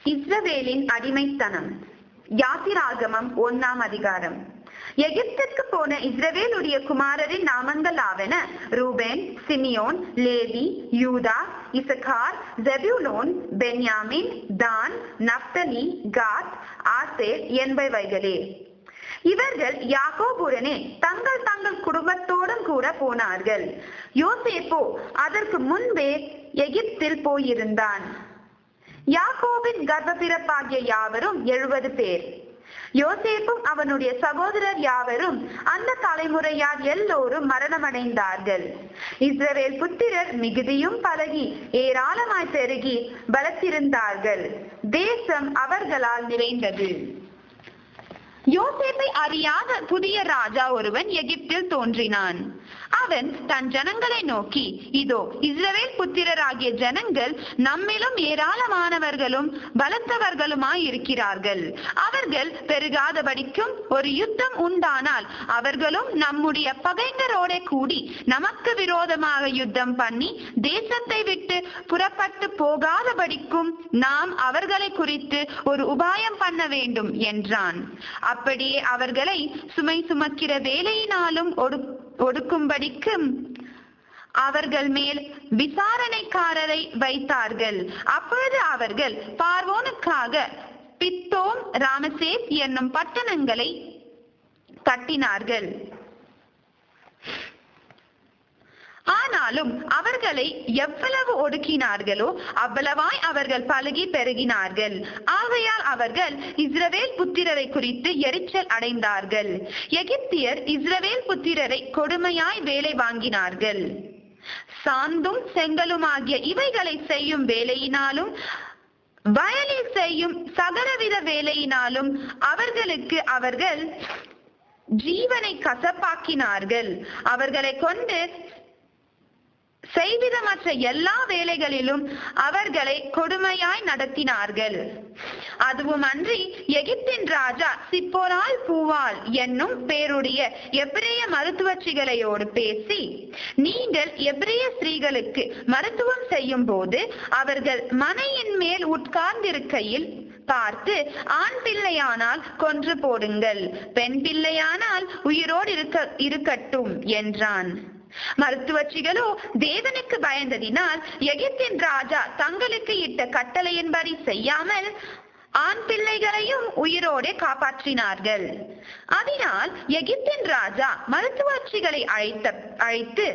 இஸ்ரவேலின் அடிமைத்தனம் யாத்திராகமம் ஒன்னாம் அதிகாரம் எகிப்திற்கு போன இஸ்ரவேலுடைய குமாரரின் நாமங்கள் ஆவன ரூபேன் சிமியோன் லேவி யூதா இசகார் ஜெபுலோன் பென்யாமின் தான் நப்தலி காத் ஆசேர் என்பவைகளே இவர்கள் யாக்கோபுடனே தங்கள் தங்கள் குடும்பத்தோடும் கூட போனார்கள் யோசேப்போ அதற்கு முன்பே எகிப்தில் போயிருந்தான் யாக்கோபின் கர்ப்பப்பிறப்பாகிய யாவரும் எழுபது பேர் யோசேப்பும் அவனுடைய சகோதரர் யாவரும் அந்த தலைமுறையார் எல்லோரும் மரணமடைந்தார்கள் இஸ்ரவேல் புத்திரர் மிகுதியும் பழகி ஏராளமாய் பெருகி பலத்திருந்தார்கள் தேசம் அவர்களால் நிறைந்தது யோசேப்பை அறியாத புதிய ராஜா ஒருவன் எகிப்தில் தோன்றினான் அவன் தன் ஜனங்களை நோக்கி இதோ இஸ்ரவேல் புத்திரராகிய ஜனங்கள் நம்மிலும் ஏராளமானவர்களும் பலத்தவர்களுமாய் இருக்கிறார்கள் அவர்கள் பெருகாதபடிக்கும் ஒரு யுத்தம் உண்டானால் அவர்களும் நம்முடைய பகைஞரோட கூடி நமக்கு விரோதமாக யுத்தம் பண்ணி தேசத்தை விட்டு புறப்பட்டு போகாதபடிக்கும் நாம் அவர்களை குறித்து ஒரு உபாயம் பண்ண வேண்டும் என்றான் அப்படியே அவர்களை சுமை சுமக்கிற வேலையினாலும் ஒடு ஒடுக்கும்படிக்கும் அவர்கள் மேல் விசாரணைக்காரரை வைத்தார்கள் அப்பொழுது அவர்கள் பார்வோனுக்காக பித்தோம் ராமசேத் என்னும் பட்டணங்களை கட்டினார்கள் ஆனாலும் அவர்களை எவ்வளவு ஒடுக்கினார்களோ அவ்வளவாய் அவர்கள் பழகி பெருகினார்கள் ஆகையால் அவர்கள் இஸ்ரவேல் புத்திரரை குறித்து எரிச்சல் அடைந்தார்கள் எகிப்தியர் இஸ்ரவேல் புத்திரரை கொடுமையாய் வேலை வாங்கினார்கள் சாந்தும் செங்கலுமாகிய இவைகளை செய்யும் வேலையினாலும் வயலில் செய்யும் சகலவித வேலையினாலும் அவர்களுக்கு அவர்கள் ஜீவனை கசப்பாக்கினார்கள் அவர்களை கொண்டு செய்விதமற்ற எல்லா வேலைகளிலும் அவர்களை கொடுமையாய் நடத்தினார்கள் அதுவும் அன்றி எகிப்தின் ராஜா சிப்போரால் பூவால் என்னும் பேருடைய எபிரேய மருத்துவச்சிகளையோடு பேசி நீங்கள் எபிரேய ஸ்திரீகளுக்கு மருத்துவம் செய்யும் போது அவர்கள் மனையின் மேல் உட்கார்ந்திருக்கையில் பார்த்து ஆண் பிள்ளையானால் கொன்று போடுங்கள் பெண் பிள்ளையானால் உயிரோடு இருக்க இருக்கட்டும் என்றான் மருத்துவச்சிகளோ தேவனுக்கு பயந்ததினால் எகிப்தின் ராஜா தங்களுக்கு இட்ட கட்டளையின்படி செய்யாமல் ஆண் பிள்ளைகளையும் உயிரோடு காப்பாற்றினார்கள் அதனால் எகிப்தின் ராஜா மருத்துவச்சிகளை அழைத்த அழைத்து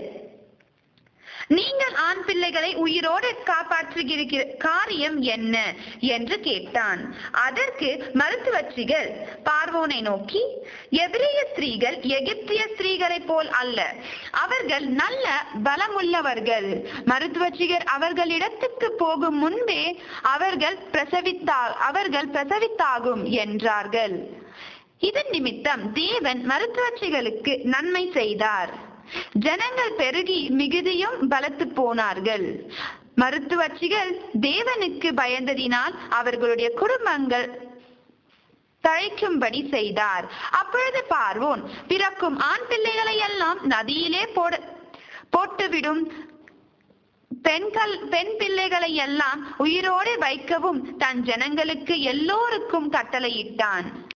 நீங்கள் ஆண் பிள்ளைகளை உயிரோடு காப்பாற்றுகிற காரியம் என்ன என்று கேட்டான் அதற்கு மருத்துவச்சிகள் பார்வோனை நோக்கி எபிரேய ஸ்திரீகள் எகிப்திய ஸ்திரீகளைப் போல் அல்ல அவர்கள் நல்ல பலமுள்ளவர்கள் மருத்துவச்சிகர் அவர்களிடத்துக்கு போகும் முன்பே அவர்கள் பிரசவித்தா அவர்கள் பிரசவித்தாகும் என்றார்கள் இதன் நிமித்தம் தேவன் மருத்துவச்சிகளுக்கு நன்மை செய்தார் ஜனங்கள் பெருகி மிகுதியும் பலத்து போனார்கள் மருத்துவச்சிகள் தேவனுக்கு பயந்ததினால் அவர்களுடைய குடும்பங்கள் தழைக்கும்படி செய்தார் அப்பொழுது பார்வோன் பிறக்கும் ஆண் பிள்ளைகளை எல்லாம் நதியிலே போட போட்டுவிடும் பெண்கள் பெண் பிள்ளைகளை எல்லாம் உயிரோடு வைக்கவும் தன் ஜனங்களுக்கு எல்லோருக்கும் கட்டளையிட்டான்